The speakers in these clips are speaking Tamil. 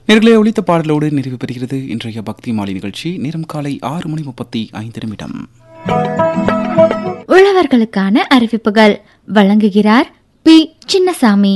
நேர்களே ஒழித்த பாடலோடு நிறைவு பெறுகிறது இன்றைய பக்தி மாலை நிகழ்ச்சி நேரம் காலை ஆறு மணி முப்பத்தி ஐந்து நிமிடம் உழவர்களுக்கான அறிவிப்புகள் வழங்குகிறார் பி சின்னசாமி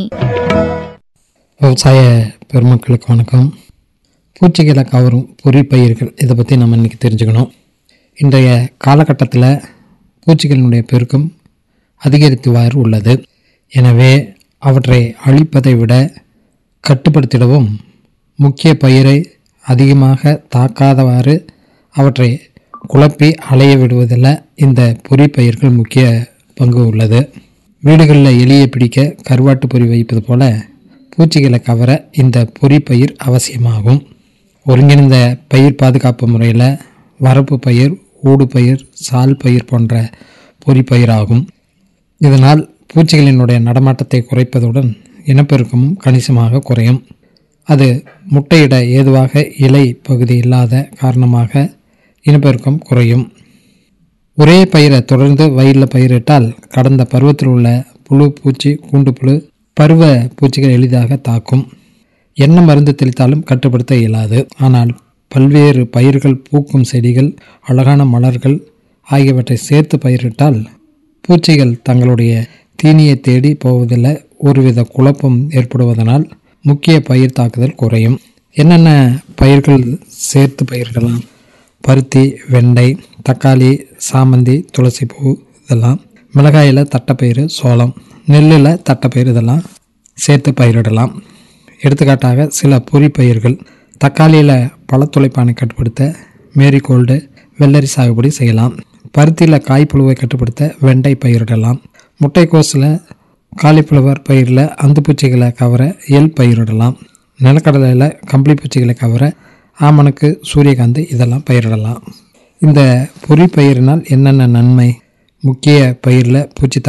விவசாய பெருமக்களுக்கு வணக்கம் பூச்சிகளை கவரும் பொறிப்பயிர்கள் இதை பற்றி நம்ம இன்றைக்கி தெரிஞ்சுக்கணும் இன்றைய காலகட்டத்தில் பூச்சிகளினுடைய பெருக்கம் அதிகரித்துவாறு உள்ளது எனவே அவற்றை அழிப்பதை விட கட்டுப்படுத்திடவும் முக்கிய பயிரை அதிகமாக தாக்காதவாறு அவற்றை குழப்பி அலைய விடுவதில் இந்த பொறிப்பயிர்கள் முக்கிய பங்கு உள்ளது வீடுகளில் எலியை பிடிக்க கருவாட்டு பொறி வைப்பது போல பூச்சிகளை கவர இந்த பொறிப்பயிர் அவசியமாகும் ஒருங்கிணைந்த பயிர் பாதுகாப்பு முறையில் வரப்பு பயிர் ஊடு பயிர் சால் பயிர் போன்ற பொறிப்பயிராகும் இதனால் பூச்சிகளினுடைய நடமாட்டத்தை குறைப்பதுடன் இனப்பெருக்கமும் கணிசமாக குறையும் அது முட்டையிட ஏதுவாக இலை பகுதி இல்லாத காரணமாக இனப்பெருக்கம் குறையும் ஒரே பயிரை தொடர்ந்து வயலில் பயிரிட்டால் கடந்த பருவத்தில் உள்ள புழு பூச்சி கூண்டுப்புழு பருவ பூச்சிகள் எளிதாக தாக்கும் என்ன மருந்து தெளித்தாலும் கட்டுப்படுத்த இயலாது ஆனால் பல்வேறு பயிர்கள் பூக்கும் செடிகள் அழகான மலர்கள் ஆகியவற்றை சேர்த்து பயிரிட்டால் பூச்சிகள் தங்களுடைய தீனியை தேடி போவதில் ஒருவித குழப்பம் ஏற்படுவதனால் முக்கிய பயிர் தாக்குதல் குறையும் என்னென்ன பயிர்கள் சேர்த்து பயிரிடலாம் பருத்தி வெண்டை தக்காளி சாமந்தி துளசி பூ இதெல்லாம் மிளகாயில் தட்டைப்பயிறு சோளம் நெல்லில் தட்டைப்பயிறு இதெல்லாம் சேர்த்து பயிரிடலாம் எடுத்துக்காட்டாக சில பொறி பயிர்கள் தக்காளியில் பழத்துளைப்பானை கட்டுப்படுத்த மேரிகோல்டு வெள்ளரி சாகுபடி செய்யலாம் பருத்தியில் காய்ப்புழுவை கட்டுப்படுத்த வெண்டை பயிரிடலாம் முட்டைக்கோஸில் காலிஃப்ளவர் பயிரில் அந்துப்பூச்சிகளை கவர எல் பயிரிடலாம் நிலக்கடலையில் கம்பளி பூச்சிகளை கவர ஆமணக்கு சூரியகாந்தி இதெல்லாம் பயிரிடலாம் இந்த பொறி பயிரினால் என்னென்ன நன்மை முக்கிய பயிரில் பூச்சி